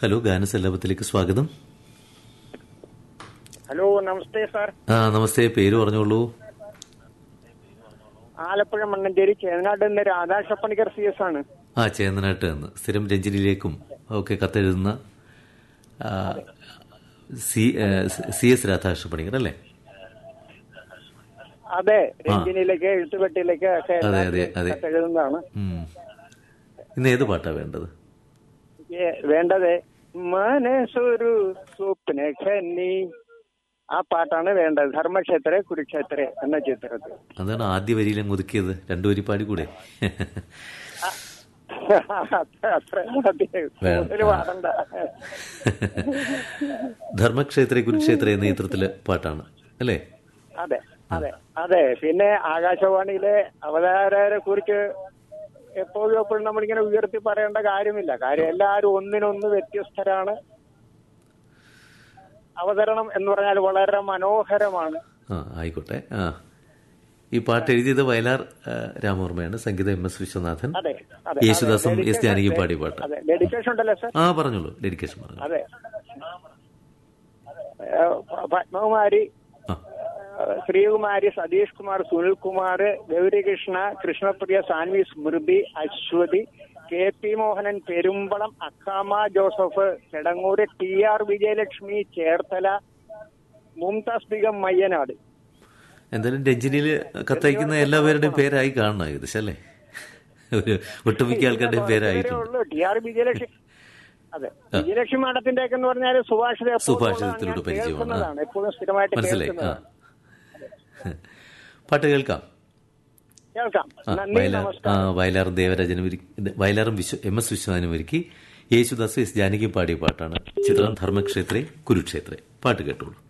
Hello ഗാനസല്ലാപത്തിലേക്ക് സ്വാഗതം hello നമസ്തേ sir ആ നമസ്തേ പേര് പറഞ്ഞോളൂ ആലപ്പുഴ മണ്ണഞ്ചേരി ചേനാട് എന്ന രാധാകൃഷ്ണപ്പണിക്കർ സി എസ് ആണ് ആ ചേന്നനാട്ട് എന്ന് സ്ഥിരം രഞ്ജനിയിലേക്കും ഒക്കെ കത്തെഴുതുന്ന ആ, സി ഏ, സി എസ് രാധാകൃഷ്ണ പണിക്കർ അല്ലേ അതെ രഞ്ജിനിയിലേക്ക് എഴുത്തുപെട്ടിയിലേക്ക് ഒക്കെ അതെ, അതെ, അതെ. എഴുതുന്നതാണ് ഉം. ഇന്ന് ഏത് പാട്ടാ വേണ്ടത് എനിക്ക് വേണ്ടത് മനസ്സൊരു സ്വപ്ന ഖനി ആ പാട്ടാണ് വേണ്ടത് ധർമ്മക്ഷേത്ര കുരുക്ഷേത്ര എന്ന ചിത്രത്തിൽ അതാണ് ആദ്യ വരിയിലും ഒതുക്കിയത് രണ്ടു വരി പാടി കൂടെ അത്ര അത്ര മതി. വേണം. കൂടുതല് പാടണ്ട ധർമ്മക്ഷേത്ര കുരുക്ഷേത്ര എന്ന ചിത്രത്തിലെ പാട്ടാണ് അല്ലേ അതെ അതെ അതെ പിന്നെ ആകാശവാണിയിലെ അവതാരകരെ കുറിച്ച് എപ്പോഴും എപ്പോഴും നമ്മളിങ്ങനെ ഉയർത്തി പറയേണ്ട കാര്യമില്ല കാര്യം എല്ലാവരും ഒന്നിനൊന്ന് വ്യത്യസ്തരാണ് അവതരണം എന്ന് പറഞ്ഞാൽ വളരെ മനോഹരമാണ് ആ ആയിക്കോട്ടെ ആ ഈ പാട്ട് എഴുതിയത് വയലാർ ആ, രാമവർമ്മയാണ് സംഗീതം എം എസ് വിശ്വനാഥൻ അതെ അതെ യേശുദാസും അതെ, എസ് ജാനകി പാടിയ പാട്ട് അതെ ഡെഡിക്കേഷൻ ഉണ്ടല്ലോ സർ ആ പറഞ്ഞോളൂ ഡെഡിക്കേഷൻ പറഞ്ഞു അതെ ഏഹ് പത്മകുമാരി ആ ഏഹ് Sreekumari Satheesh Kumar Sunilkumar Gourikrishna Krishnapriya Sanvi Smriti Aswathi K P Mohanan Perumbalam Akkama Joseph Kidangoor T R Vijayalakshmi Cherthala Mumtaz Begum Mayyanad എന്തായാലും രഞ്ജിനിയിൽ കത്തയക്കുന്ന എല്ലാവരുടെയും പേരായി കാണണം ഏകദേശം അല്ലേ ഒരു ഒട്ടുമിക്ക ആൾക്കാരുടെയും പേരായിട്ടുണ്ട് ഉള്ളൂ ടി ആർ വിജയലക്ഷ്മി അതെ വിജയലക്ഷ്മി മാഡത്തിന്റെ ഒക്കെ എന്ന് പറഞ്ഞാൽ സുഭാഷിത എപ്പോഴും സുഭാഷിതത്തിലൂടെ ഞാൻ പരിചയമാണ്. കേൾക്കുന്നതാണ് എപ്പോഴും സ്ഥിരമായിട്ട് മനസ്സിലായി ആ കേൾക്കുന്നതാണ് പാട്ട് കേൾക്കാം കേൾക്കാം ആ നന്ദി വയലാർ ആ നമസ്കാരം വയലാർ ദേവരാജനും ഒരുക്കി വയലാറും വിശ്വ എം എസ് വിശ്വനാഥനും ഒരുക്കി യേശുദാസ് എസ് ജാനകി പാടിയ പാട്ടാണ് ചിത്രം ധർമ്മക്ഷേത്രേ കുരുക്ഷേത്രേ പാട്ട് കേട്ടോളൂ